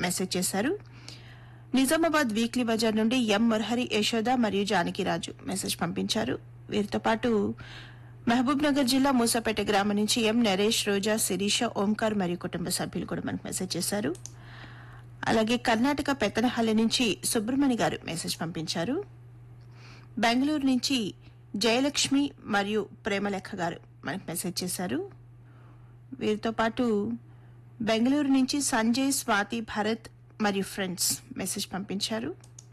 message చేశారు Nizamabad weekly Bazar నుండి ఎం మురహరి యశోద మరియు జానకిరాజు మెసేజ్ పంపించారు వీరితో పాటు మహబూబ్ నగర్ జిల్లా మూసాపేట గ్రామం నుంచి ఎం నరేష్ రోజా శిరీష ఓంకార్ మరియు కుటుంబ సభ్యులు కూడా మనకు మెసేజ్ చేశారు అలాగే కర్ణాటక పెత్తనహల్లి నుంచి సుబ్రహ్మణి గారు మెసేజ్ పంపించారు బెంగళూరు నుంచి జయలక్ష్మి మరియు ప్రేమలేఖ గారు మనకు మెసేజ్ చేశారు వీరితో పాటు బెంగళూరు నుంచి సంజయ్ స్వాతి భరత్ మరియు ఫ్రెండ్స్ మెసేజ్ పంపించారు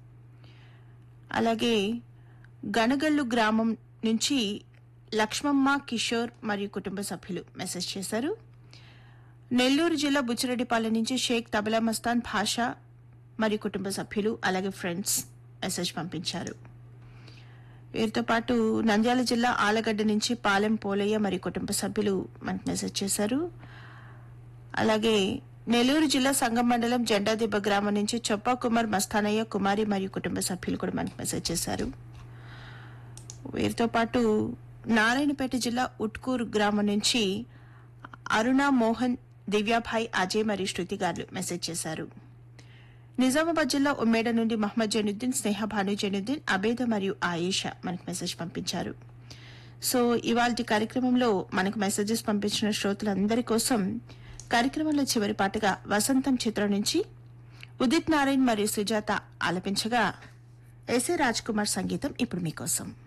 అలాగే గనగల్లు గ్రామం నుంచి లక్ష్మమ్మ కిషోర్ మరియు కుటుంబ సభ్యులు మెసేజ్ చేశారు నెల్లూరు జిల్లా బుచ్చిరెడ్డిపాలెం నుంచి షేక్ తబలా మస్తాన్ భాషా మరియు కుటుంబ సభ్యులు అలాగే ఫ్రెండ్స్ మెసేజ్ పంపించారు వీరితో పాటు నంద్యాల జిల్లా ఆలగడ్డ నుంచి పాలెం పోలయ్య మరియు కుటుంబ సభ్యులు మనకు మెసేజ్ చేశారు అలాగే నెల్లూరు జిల్లా సంగం మండలం జెండాదిబ్బ గ్రామం నుంచి చొప్పా కుమార్ మస్తానయ్య కుమారి మరియు కుటుంబ సభ్యులు కూడా మనకు మెసేజ్ చేశారు వీరితో పాటు నారాయణపేట జిల్లా ఉట్కూరు గ్రామం నుంచి అరుణ మోహన్ దివ్యాభాయ్ అజయ్ మరియు శృతి గారు మెసేజ్ చేశారు నిజామాబాద్ జిల్లా ఉమ్మేడ నుండి మహమ్మద్ జైనుద్దీన్ స్నేహ భాను జైనుద్దీన్ అబేద మరియు ఆయేషా మనకు మెసేజ్ పంపించారు సో ఇవాళ కార్యక్రమంలో మనకు మెసేజెస్ పంపించిన శ్రోతలందరి కోసం కార్యక్రమంలో చివరి పాటగా వసంతం చిత్రం నుంచి ఉదిత్ నారాయణ్ మరియు సుజాత ఆలపించగా ఎస్ఏ రాజ్ కుమార్ సంగీతం ఇప్పుడు మీకోసం